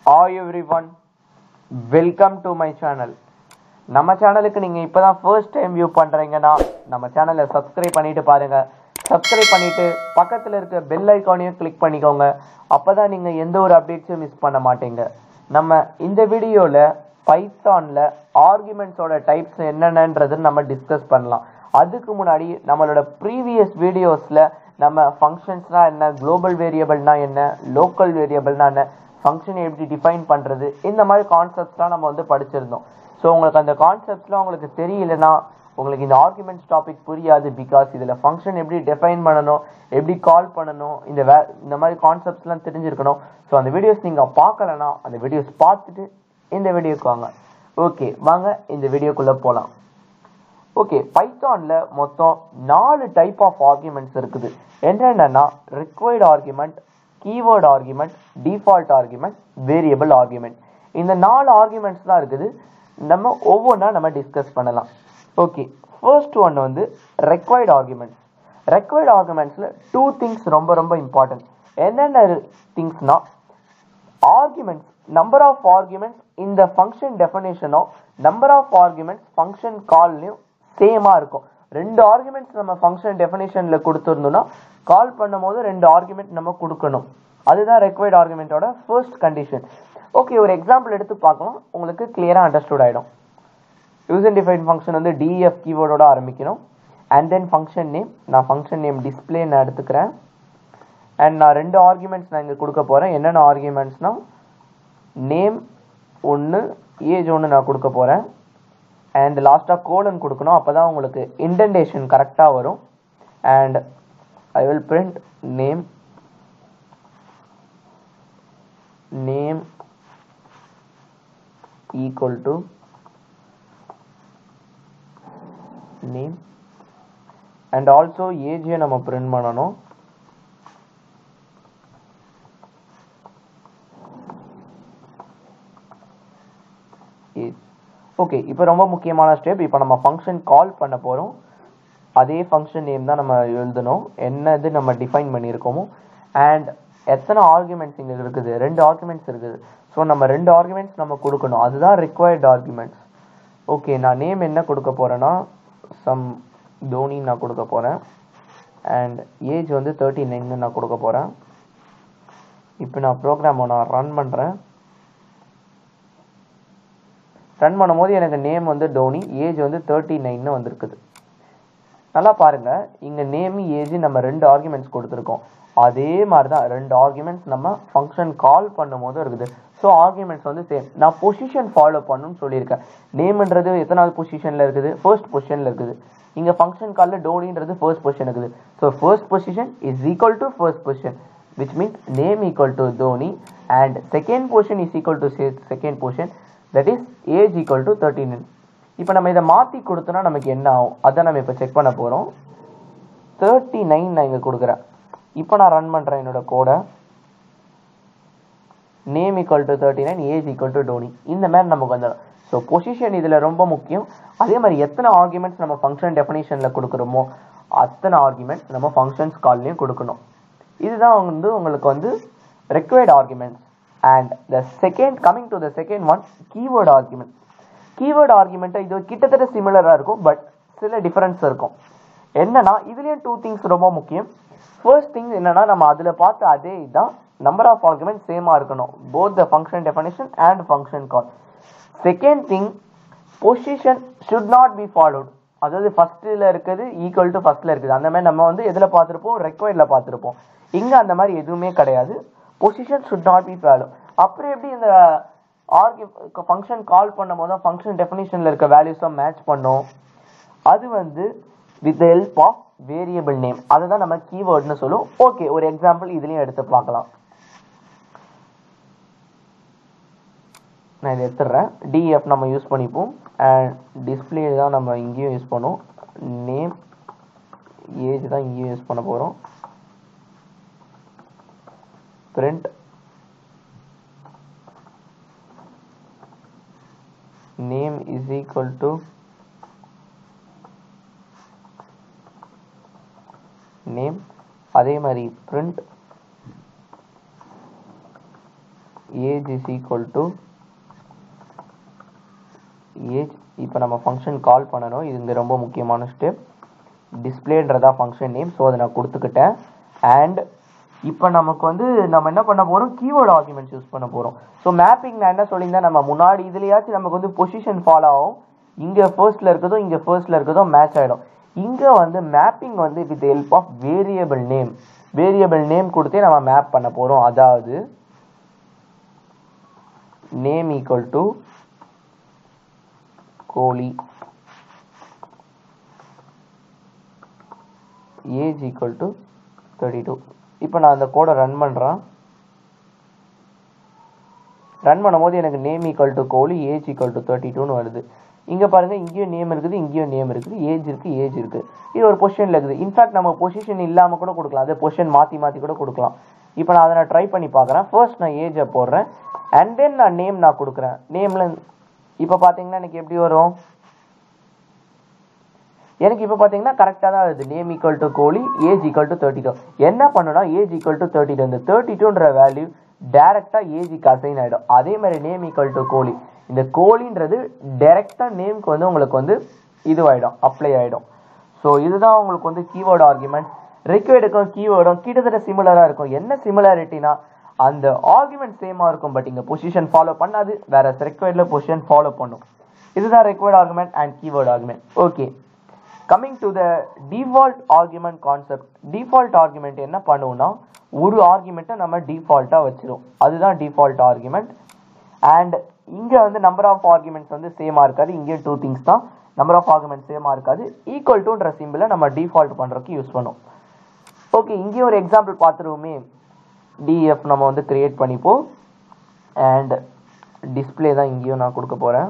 Hi everyone welcome to my channel நம்ம சேனலுக்கு நீங்கள் இப்போ தான் ஃபர்ஸ்ட் டைம் வியூ பண்ணுறீங்கன்னா நம்ம சேனலை சப்ஸ்கிரைப் பண்ணிட்டு பாருங்க சப்ஸ்கிரைப் பண்ணிட்டு பக்கத்தில் இருக்க பெல் ஐக்கானையும் கிளிக் பண்ணிக்கோங்க அப்போ தான் நீங்கள் எந்த ஒரு அப்டேட்ஸும் மிஸ் பண்ண மாட்டீங்க நம்ம இந்த வீடியோவில் பைத்தானில் ஆர்குமெண்ட்ஸோட டைப்ஸ் என்னென்னன்றது நம்ம டிஸ்கஸ் பண்ணலாம் அதுக்கு முன்னாடி நம்மளோட ப்ரீவியஸ் வீடியோஸில் நம்ம ஃபங்க்ஷன்ஸ்னா என்ன குளோபல் வேரியபிள்னா என்ன லோக்கல் வேரியபிள்னா என்ன ஃபங்க்ஷனை எப்படி டிஃபைன் பண்ணுறது இந்த மாதிரி கான்செப்ட்ஸ்லாம் நம்ம வந்து படிச்சிருந்தோம் ஸோ உங்களுக்கு அந்த கான்செப்ட்ஸ்லாம் உங்களுக்கு தெரியலனா உங்களுக்கு இந்த ஆர்குமெண்ட்ஸ் டாபிக் புரியாது பிகாஸ் இதில் ஃபங்க்ஷன் எப்படி டிஃபைன் பண்ணணும் எப்படி கால் பண்ணணும் இந்த வே இந்த மாதிரி கான்செப்ட்ஸ்லாம் தெரிஞ்சிருக்கணும் ஸோ அந்த வீடியோஸ் நீங்கள் பார்க்கலனா அந்த வீடியோஸ் பார்த்துட்டு இந்த வீடியோக்கு வாங்க ஓகே வாங்க இந்த வீடியோக்குள்ளே போகலாம் ஓகே பைத்தானில் மொத்தம் நாலு டைப் ஆஃப் ஆர்குமெண்ட்ஸ் இருக்குது என்னென்னா required argument keyword argument default argument variable argument இந்த நாலு ஆர்குமெண்ட்ஸ் தான் இருக்குது நம்ம ஒவ்வொன்றா நம்ம டிஸ்கஸ் பண்ணலாம் ஓகே ஃபர்ஸ்ட் ஒன் வந்து ரெக்வைர்டு ஆர்குமெண்ட்ஸ் ரெக்வைர்டு ஆர்குமெண்ட்ஸில் டூ திங்ஸ் ரொம்ப ரொம்ப இம்பார்ட்டன்ட் என்னென்ன திங்ஸ்னா arguments number of arguments in the function definition of number of arguments function கால்லையும் சேமா இருக்கும் ரெண்டு ஆர்குமெண்ட்ஸ் நம்ம ஃபங்க்ஷன் டெஃபினேஷன்ல கொடுத்துருந்தோம்னா கால் பண்ணும்போது ரெண்டு ஆர்குமெண்ட் நம்ம கொடுக்கணும் அதுதான் ரெக்வைர்ட் ஆர்குமெண்ட்டோட ஃபர்ஸ்ட் கண்டிஷன் ஓகே ஒரு எக்ஸாம்பிள் எடுத்து பார்க்கலாம் உங்களுக்கு கிளியராக அண்டர்ஸ்டுட் ஆகிடும் யூஸ் அண்ட் டிஃபைன் ஃபங்க்ஷன் வந்து டிஎஃப் கீவேர்டோட ஆரம்பிக்கணும் அண்ட் தென் ஃபங்க்ஷன் நேம் நான் ஃபங்க்ஷன் நேம் டிஸ்பிளே நான் எடுத்துக்கிறேன் அண்ட் நான் ரெண்டு ஆர்குமெண்ட்ஸ் நான் இங்கே கொடுக்க போகிறேன் என்னென்ன ஆர்குமெண்ட்ஸ்னா நேம் ஒன்று ஏஜ் ஒன்று நான் கொடுக்க போகிறேன் அண்ட் லாஸ்ட்டாக கோலன் கொடுக்கணும் அப்போ தான் உங்களுக்கு இன்டென்டேஷன் கரெக்டாக வரும் and I will print name name equal to name and also ஏஜையும் நம்ம பிரிண்ட் பண்ணணும் ஓகே இப்போ ரொம்ப முக்கியமான ஸ்டெப் இப்போ நம்ம ஃபங்க்ஷன் கால் பண்ண போகிறோம் அதே ஃபங்க்ஷன் நேம் தான் நம்ம எழுதணும் என்னது நம்ம டிஃபைன் பண்ணியிருக்கோமோ அண்ட் எத்தனை ஆர்குமெண்ட்ஸ் இங்கே இருக்குது ரெண்டு ஆர்குமெண்ட்ஸ் இருக்குது ஸோ நம்ம ரெண்டு ஆர்குமெண்ட்ஸ் நம்ம கொடுக்கணும் அதுதான் ரிக்வயர்ட் ஆர்குமெண்ட்ஸ் ஓகே நான் நேம் என்ன கொடுக்க போகிறேன்னா சம் தோனி நான் கொடுக்க போகிறேன் அண்ட் ஏஜ் வந்து தேர்ட்டி நைன்னு நான் கொடுக்க போகிறேன் இப்போ நான் ப்ரோக்ராமை நான் ரன் பண்ணுறேன் ரன் பண்ணும்போது எனக்கு நேம் வந்து டோனி ஏஜ் வந்து தேர்ட்டி நைன்னு வந்திருக்குது நல்லா பாருங்க இங்க நேம் ஏஜ் நம்ம ரெண்டு ஆர்குமெண்ட்ஸ் கொடுத்துருக்கோம் அதே மாதிரி தான் ரெண்டு ஆர்குமெண்ட்ஸ் நம்ம ஃபங்க்ஷன் கால் பண்ணும்போது இருக்குது ஸோ ஆர்குமெண்ட்ஸ் வந்து சேம் நான் பொசிஷன் ஃபாலோ பண்ணணும்னு சொல்லியிருக்கேன் நேம்ன்றது எத்தனாவது பொசிஷனில் இருக்குது ஃபர்ஸ்ட் பொசிஷனில் இருக்குது இங்கே ஃபங்க்ஷன் காலில் டோனின்றது ஃபர்ஸ்ட் பொசிஷன் இருக்குது so first position is equal to first position which means name equal to Dhoni and second position is equal to second position that is age equal to thirty nine இப்போ நம்ம இதை மாற்றி கொடுத்தோன்னா நமக்கு என்ன ஆகும் அதை நம்ம இப்போ செக் பண்ண போகிறோம் தேர்ட்டி நைன் நான் இங்கே கொடுக்குறேன் இப்போ நான் ரன் பண்ணுறேன் என்னோட கோடை name equal to thirty nine age equal to Dhoni இந்த மாதிரி நமக்கு வந்துடும் ஸோ பொசிஷன் இதில் ரொம்ப முக்கியம் அதே மாதிரி எத்தனை ஆர்குமெண்ட்ஸ் நம்ம ஃபங்க்ஷன் டெஃபினேஷனில் கொடுக்குறோமோ அத்தனை ஆர்குமெண்ட்ஸ் நம்ம ஃபங்க்ஷன்ஸ் கால்லையும் கொடுக்கணும் இதுதான் வந்து உங்களுக்கு வந்து required arguments and the second coming to the second one keyword argument keyword argument இது கிட்டத்தட்ட சிமிலராக இருக்கும் பட் சில டிஃபரன்ஸ் இருக்கும் என்னன்னா இதுலேயும் டூ திங்ஸ் ரொம்ப முக்கியம் ஃபர்ஸ்ட் திங் என்னன்னா நம்ம அதில் பார்த்த அதே இதுதான் நம்பர் ஆஃப் ஆர்குமெண்ட் சேமாக இருக்கணும் both the function definition and function call second thing position should not be followed அதாவது ஃபர்ஸ்ட்ல இருக்குது ஈக்குவல் டு ஃபர்ஸ்ட்ல இருக்குது அந்த மாதிரி நம்ம வந்து எதில் பார்த்துருப்போம் ரெக்வயர்டில் பார்த்துருப்போம் இங்கே அந்த மாதிரி எதுவுமே கிடையாது position should not be follow அப்புறம் எப்படி இந்த ஆர்கி ஃபங்க்ஷன் கால் பண்ணும் போது ஃபங்க்ஷன் டெஃபினிஷனில் இருக்க வேல்யூஸை மேட்ச் பண்ணும் அது வந்து with help of variable name அதை தான் நம்ம கீவேர்ட்னு சொல்லுவோம் ஓகே ஒரு எக்ஸாம்பிள் இதுலேயும் எடுத்து பார்க்கலாம் நான் இதை எடுத்துடுறேன் டிஎஃப் நம்ம யூஸ் பண்ணிப்போம் அண்ட் டிஸ்பிளே தான் நம்ம இங்கேயும் யூஸ் பண்ணுவோம் நேம் ஏஜ் தான் இங்கேயும் யூஸ் பண்ண போகிறோம் print name is equal to name அதே மாதிரி print age is equal to age இப்போ நம்ம ஃபங்க்ஷன் கால் பண்ணணும் இது இங்கே ரொம்ப முக்கியமான ஸ்டெப் டிஸ்பிளேன்றதா ஃபங்க்ஷன் நேம் ஸோ அதை நான் கொடுத்துக்கிட்டேன் அண்ட் இப்போ நமக்கு வந்து நம்ம என்ன பண்ண போகிறோம் கீவேர்டு ஆர்குமெண்ட்ஸ் யூஸ் பண்ண போகிறோம் ஸோ மேப்பிங் நான் என்ன சொல்லியிருந்தேன் நம்ம முன்னாடி இதுலையாச்சும் நமக்கு வந்து பொசிஷன் ஃபாலோ ஆகும் இங்கே ஃபர்ஸ்ட்டில் இருக்கிறதும் இங்கே ஃபர்ஸ்ட்டில் இருக்கிறதும் மேட்ச் ஆகிடும் இங்கே வந்து மேப்பிங் வந்து with help of variable name variable name கொடுத்தே நம்ம மேப் பண்ண போகிறோம் அதாவது name equal to Kohli age equal to thirty two இப்போ நான் அந்த கோடை ரன் பண்ணுறேன் ரன் பண்ணும்போது எனக்கு name equal to Kohli age equal to thirty டூன்னு வருது இங்கே பாருங்கள் இங்கேயும் நேம் இருக்குது இங்கேயும் நேம் இருக்குது ஏஜ் இருக்குது ஏஜ் இருக்குது இது ஒரு பொசிஷனில் இருக்குது இன்ஃபேக்ட் நம்ம பொசிஷன் இல்லாமல் கூட கொடுக்கலாம் அதே பொசிஷன் மாற்றி மாற்றி கூட கொடுக்கலாம் இப்போ நான் அதை நான் ட்ரை பண்ணி பார்க்குறேன் ஃபர்ஸ்ட் நான் ஏஜை போடுறேன் அண்ட் தென் நான் நேம் நான் கொடுக்குறேன் நேமில் இப்போ பார்த்தீங்கன்னா எனக்கு எப்படி வரும் எனக்கு இப்போ பார்த்தீங்கன்னா கரெக்டாக தான் வருது name equal to Kohli age equal to thirty two என்ன பண்ணுனா age equal to thirty two இந்த தேர்ட்டி டூன்ற வேல்யூ டேரெக்டாக ஏஜுக்கு அசைன் ஆகிடும் அதே மாதிரி நேம் ஈக்குவல் டு கோழி இந்த கோழின்றது டைரெக்டாக நேம்க்கு வந்து உங்களுக்கு வந்து இதுவாயிடும் அப்ளை ஆகிடும் ஸோ இதுதான் உங்களுக்கு வந்து கீவேர்டு ஆர்குமெண்ட் ரெக்வேர்டுக்கும் கீவேர்டும் கிட்டத்தட்ட சிமிலராக இருக்கும் என்ன சிமிலாரிட்டினா அந்த ஆர்குமெண்ட் சேமாக இருக்கும் பட் இங்கே பொசிஷன் ஃபாலோ பண்ணாது வேற ரெக்வேர்டில் பொசிஷன் ஃபாலோ பண்ணும் இதுதான் required argument and keyword argument okay coming to the default argument concept default argument என்ன பண்ணுவோம்னா ஒரு ஆர்குமெண்ட்டை நம்ம டிஃபால்ட்டாக வச்சிரும் அதுதான் டிஃபால்ட் ஆர்குமெண்ட் அண்ட் இங்கே வந்து நம்பர் ஆஃப் ஆர்குமெண்ட்ஸ் வந்து சேமாக இருக்காது இங்கே டூ திங்ஸ் தான் நம்பர் ஆஃப் ஆர்குமெண்ட் சேமாக இருக்காது ஈக்குவல் டுன்ற சிம்பிளை நம்ம டிஃபால்ட் பண்ணுறதுக்கு யூஸ் பண்ணும் ஓகே இங்கேயும் ஒரு எக்ஸாம்பிள் பார்த்துருவோமே டிஎஃப் நம்ம வந்து கிரியேட் பண்ணிப்போம் அண்ட் டிஸ்பிளே தான் இங்கேயும் நான் கொடுக்க போகிறேன்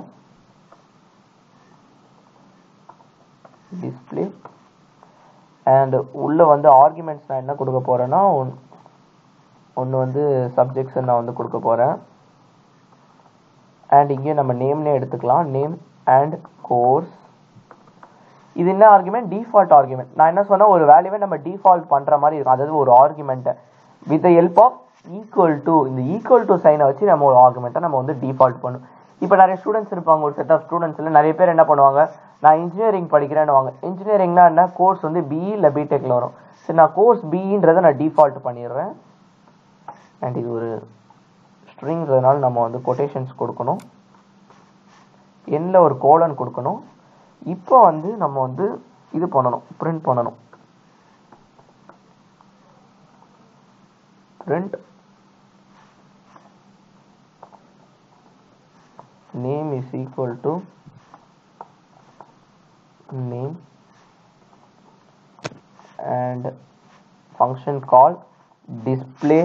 டிஸ்பிளே அண்ட் உள்ளே வந்து ஆர்குமெண்ட்ஸ் நான் என்ன கொடுக்க போகிறேன்னா ஒன் ஒன்று வந்து சப்ஜெக்ட்ஸ் நான் வந்து கொடுக்க போகிறேன் அண்ட் இங்கே நம்ம நேம்னே எடுத்துக்கலாம் நேம் அண்ட் கோர்ஸ் இது என்ன ஆர்குமெண்ட் டிஃபால்ட் ஆர்குமெண்ட் நான் என்ன சொன்னேன் ஒரு வேல்யூவை நம்ம டிஃபால்ட் பண்ணுற மாதிரி இருக்கும் அதாவது ஒரு ஆர்குமெண்ட்டை with the help of equal to இந்த ஈக்குவல் டு சைனை வச்சு நம்ம ஒரு ஆர்குமெண்ட்டை நம்ம வந்து டிஃபால்ட் பண்ணும் இப்போ நிறைய ஸ்டூடெண்ட்ஸ் இருப்பாங்க ஒரு செட் ஆஃப் ஸ்டூடெண்ட்ஸில் நிறைய பேர் என்ன பண்ணுவாங்க நான் இன்ஜினியரிங் படிக்கிறேன்னு வாங்க இன்ஜினியரிங்னா என்ன கோர்ஸ் வந்து பிஇ இல்லை பிடெக்கில் வரும் சரி நான் கோர்ஸ் பிஇன்றதை நான் டிஃபால்ட் பண்ணிடுறேன் அண்ட் இது ஒரு ஸ்ட்ரிங்கிறதுனால நம்ம வந்து கொட்டேஷன்ஸ் கொடுக்கணும் எண்ணில் ஒரு கோலன் கொடுக்கணும் இப்போ வந்து நம்ம வந்து இது பண்ணணும் பிரிண்ட் பண்ணணும் print name is equal to name and function call display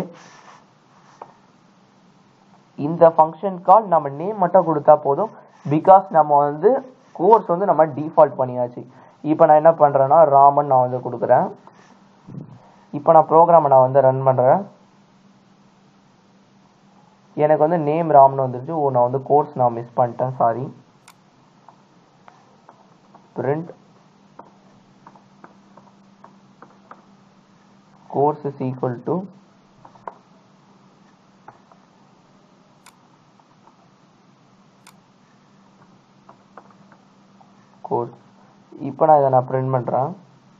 இந்த ஃபங்க்ஷன் கால் நம்ம நேம் மட்டும் கொடுத்தா போதும் பிகாஸ் நம்ம வந்து கோர்ஸ் வந்து நம்ம டிஃபால்ட் பண்ணியாச்சு இப்போ நான் என்ன பண்ணுறேன்னா ராமன் நான் வந்து கொடுக்குறேன் இப்போ நான் ப்ரோக்ராமை நான் வந்து ரன் பண்ணுறேன் எனக்கு வந்து நேம் ராம்னு வந்துருச்சு ஓ நான் வந்து கோர்ஸ் நான் மிஸ் பண்ணிட்டேன் sorry print course is equal to course இப்போ நான் இதை நான் பிரிண்ட் பண்ணுறேன்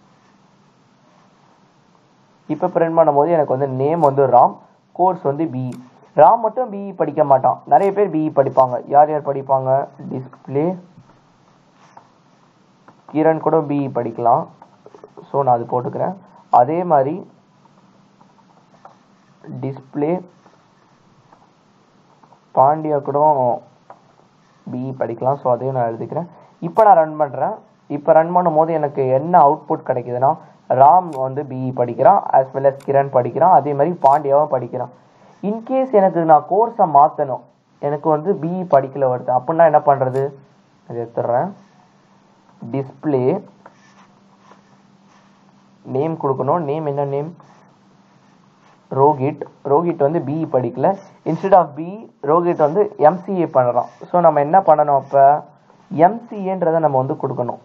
இப்போ பிரிண்ட் பண்ணும்போது எனக்கு வந்து நேம் வந்து ராம் கோர்ஸ் வந்து பிஇ ராம் மட்டும் பிஇ படிக்க மாட்டான் நிறைய பேர் பிஇ படிப்பாங்க யார் யார் படிப்பாங்க டிஸ்பிளே கிரண் கூட பிஇ படிக்கலாம் ஸோ நான் அது போட்டுக்கிறேன் அதே மாதிரி டிஸ்பிளே பாண்டியா கூட பிஇ படிக்கலாம் ஸோ அதையும் நான் எழுதிக்கிறேன் இப்போ நான் ரன் பண்ணுறேன் இப்போ ரன் பண்ணும்போது எனக்கு என்ன அவுட்புட் கிடைக்குதுன்னா ராம் வந்து பிஇ படிக்கிறான் as well as கிரண் படிக்கிறான் அதே மாதிரி பாண்டியாவும் படிக்கிறான் இன்கேஸ் எனக்கு நான் கோர்ஸை மாற்றணும் எனக்கு வந்து பிஇ படிக்கல வருது அப்படின்னா என்ன பண்ணுறது அதை எடுத்துடுறேன் டிஸ்பிளே நேம் கொடுக்கணும் நேம் என்ன நேம் ரோஹித் ரோஹித் வந்து பிஇ படிக்கல இன்ஸ்டெட் ஆஃப் பிஇ ரோஹித் வந்து எம்சிஏ பண்ணுறான் ஸோ நம்ம என்ன பண்ணணும் அப்போ எம்சிஏன்றதை நம்ம வந்து கொடுக்கணும்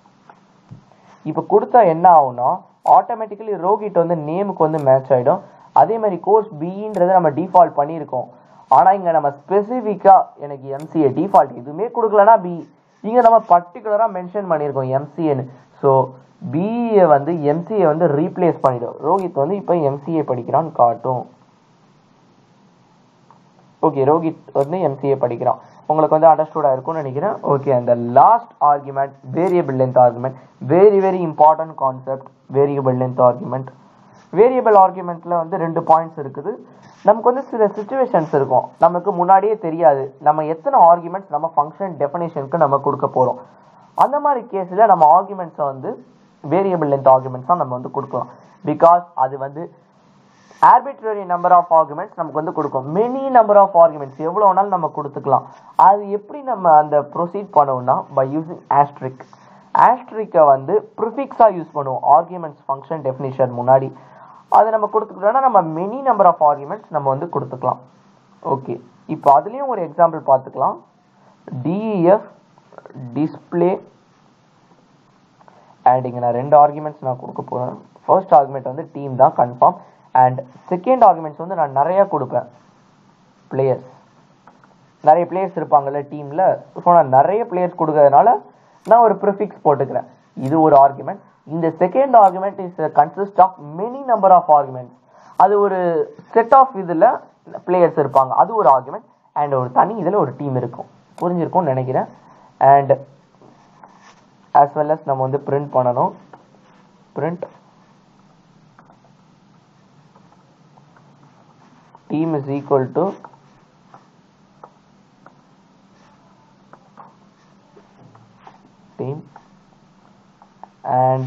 இப்போ கொடுத்தா என்ன ஆகும்னா ஆட்டோமேட்டிக்கலி ரோஹித் வந்து நேமுக்கு வந்து மேட்ச் ஆகிடும் அதே மாதிரி கோர்ஸ் பின்றதை நம்ம டிஃபால்ட் பண்ணியிருக்கோம் ஆனால் இங்கே நம்ம ஸ்பெசிஃபிக்காக எனக்கு எம்சிஏ டிஃபால்ட் எதுவுமே கொடுக்கலனா பி இங்கே நம்ம பர்டிகுலராக மென்ஷன் பண்ணியிருக்கோம் எம்சிஏன்னு ஸோ பிஏ வந்து எம்சிஏ வந்து ரீப்ளேஸ் பண்ணிடும் ரோஹித் வந்து இப்போ எம்சிஏ படிக்கிறான்னு காட்டும் ஓகே ரோஹித் வந்து எம்சிஏ படிக்கிறான் உங்களுக்கு வந்து அண்டர்ஸ்டூடாக இருக்கும்னு நினைக்கிறேன் ஓகே அந்த last argument variable length argument very very important concept variable length argument variable ஆர்குமெண்ட்டில் வந்து ரெண்டு பாயிண்ட்ஸ் இருக்குது நமக்கு வந்து சில சுச்சுவேஷன்ஸ் இருக்கும் நமக்கு முன்னாடியே தெரியாது நம்ம எத்தனை ஆர்குமெண்ட்ஸ் நம்ம ஃபங்க்ஷன் டெஃபினேஷனுக்கு நம்ம கொடுக்க போகிறோம் அந்த மாதிரி கேஸில் நம்ம ஆர்குமெண்ட்ஸை வந்து வேரியபிள் லென்த் ஆர்குமெண்ட்ஸாக நம்ம வந்து கொடுக்கலாம் பிகாஸ் அது வந்து ஆர்பிட்ரரி நம்பர் ஆஃப் ஆர்குமெண்ட்ஸ் நமக்கு வந்து கொடுக்கும் மெனி நம்பர் ஆஃப் ஆர்குமெண்ட்ஸ் எவ்வளோ வேணாலும் நம்ம கொடுத்துக்கலாம் அது எப்படி நம்ம அந்த ப்ரொசீட் பண்ணுவோம்னா பை யூசிங் ஆஸ்ட்ரிக் ஆஸ்ட்ரிக்கை வந்து ப்ரிஃபிக்ஸாக யூஸ் பண்ணுவோம் ஆர்குமெண்ட்ஸ் ஃபங்க்ஷன் டெஃபினிஷன் முன்னாடி அதை நம்ம கொடுத்துக்கிட்டோம்னா நம்ம மெனி நம்பர் ஆஃப் ஆர்குமெண்ட்ஸ் நம்ம வந்து கொடுத்துக்கலாம் ஓகே இப்போ அதுலேயும் ஒரு எக்ஸாம்பிள் பார்த்துக்கலாம் டிஎஃப் டிஸ்பிளே அண்ட் இங்கே நான் ரெண்டு ஆர்குமெண்ட்ஸ் நான் கொடுக்க போகிறேன் ஃபர்ஸ்ட் ஆர்குமெண்ட் வந்து டீம் தான் கன்ஃபார்ம் அண்ட் செகண்ட் ஆர்குமெண்ட்ஸ் வந்து நான் நிறைய கொடுப்பேன் பிளேயர்ஸ் நிறைய பிளேயர்ஸ் இருப்பாங்கல்ல டீமில் ஸோ நான் நிறைய பிளேயர்ஸ் கொடுக்கறதுனால நான் ஒரு ப்ரிஃபிக்ஸ் போட்டுக்கிறேன் இது ஒரு ஆர்குமெண்ட் இந்த second argument is consist of many number of arguments அது ஒரு செட் ஆஃப் இதில் பிளேயர்ஸ் இருப்பாங்க அது ஒரு ஆர்குமெண்ட் அண்ட் ஒரு தனி இதில் ஒரு டீம் இருக்கும் புரிஞ்சிருக்கும்னு நினைக்கிறேன் அண்ட் ஆஸ் வெல் அஸ் நம்ம வந்து பிரிண்ட் பண்ணணும் print team is equal to team and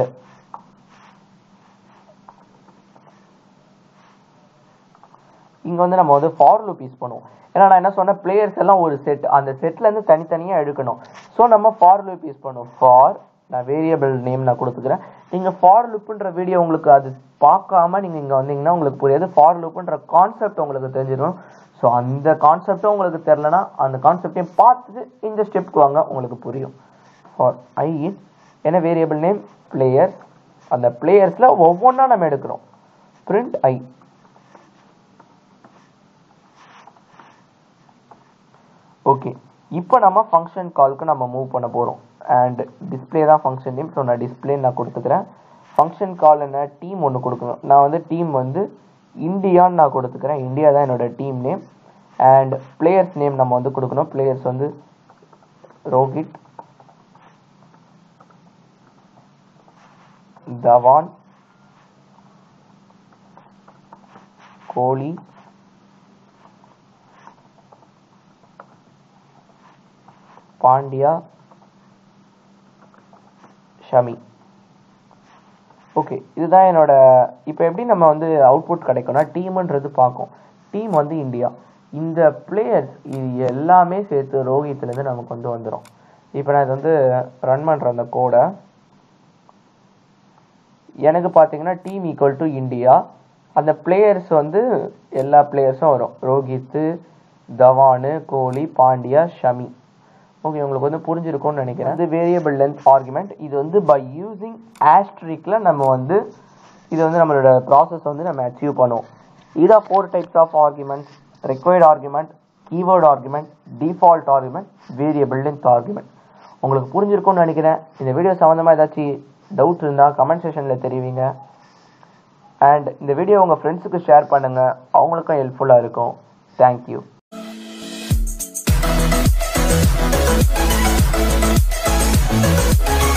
இங்க வந்து நம்ம வந்து ஃபார் லூப் யூஸ் பண்ணுவோம் ஏன்னா நான் என்ன சொன்னேன் பிளேயர்ஸ் எல்லாம் ஒரு செட் அந்த செட்ல இருந்து தனித்தனியா எடுக்கணும் ஸோ நம்ம ஃபார் லூப் யூஸ் பண்ணுவோம் ஃபார் நான் வேரியபிள் நேம் நான் கொடுத்துக்கிறேன் நீங்க ஃபார் லுப்புன்ற வீடியோ உங்களுக்கு அது பார்க்காம நீங்க இங்க வந்தீங்கன்னா உங்களுக்கு புரியாது ஃபார் லுப்புன்ற கான்செப்ட் உங்களுக்கு தெரிஞ்சிடும் ஸோ அந்த கான்செப்டும் உங்களுக்கு தெரிலனா அந்த கான்செப்டையும் பார்த்துட்டு இந்த ஸ்டெப்க்கு வாங்க உங்களுக்கு புரியும் ஃபார் ஐ இஸ் என்ன வேரியபிள் நேம் பிளேயர்ஸ் அந்த பிளேயர்ஸ்ல ஒவ்வொன்றா நம்ம எடுக்கிறோம் பிரிண்ட் ஐ ஓகே இப்போ நம்ம ஃபங்க்ஷன் கால்க்கு நம்ம மூவ் பண்ண போகிறோம் அண்ட் டிஸ்பிளே தான் ஃபங்க்ஷன் நேம் ஸோ நான் டிஸ்பிளே நான் கொடுத்துக்கிறேன் ஃபங்க்ஷன் கால் என்ன டீம் ஒன்று கொடுக்கணும் நான் வந்து டீம் வந்து இந்தியான்னு நான் கொடுத்துக்கிறேன் இந்தியா தான் என்னோட team name and players name நம்ம வந்து கொடுக்கணும் பிளேயர்ஸ் வந்து ரோஹித் தவான் கோலி பாண்டியா ஷமி ஓகே இதுதான் என்னோட இப்போ எப்படி நம்ம வந்து அவுட்புட் கிடைக்கும்னா டீம்ன்றது பார்க்கும் டீம் வந்து இந்தியா இந்த பிளேயர்ஸ் இது எல்லாமே சேர்த்து ரோஹித்லேருந்து நமக்கு வந்து வந்துடும் இப்போ நான் இது வந்து ரன் பண்ணுறேன் அந்த கோடை எனக்கு பார்த்தீங்கன்னா டீம் ஈக்குவல் டு இந்தியா அந்த பிளேயர்ஸ் வந்து எல்லா பிளேயர்ஸும் வரும் ரோஹித்து தவானு கோலி பாண்டியா ஷமி ஓகே உங்களுக்கு வந்து புரிஞ்சிருக்கும்னு நினைக்கிறேன் இது வேரியபிள் லென்த் ஆர்குமெண்ட் இது வந்து பை யூசிங் ஆஸ்ட்ரிக்ல நம்ம வந்து இது வந்து நம்மளோட ப்ராசஸ் வந்து நம்ம அச்சீவ் பண்ணுவோம் இதான் four types of arguments required argument keyword argument default argument variable length argument உங்களுக்கு புரிஞ்சிருக்கும்னு நினைக்கிறேன் இந்த வீடியோ சம்மந்தமாக ஏதாச்சும் டவுட் இருந்தால் கமெண்ட் செஷனில் தெரிவிங்க அண்ட் இந்த வீடியோ உங்கள் ஃப்ரெண்ட்ஸுக்கு ஷேர் பண்ணுங்கள் அவங்களுக்கும் ஹெல்ப்ஃபுல்லாக இருக்கும் தேங்க்யூ Thank you.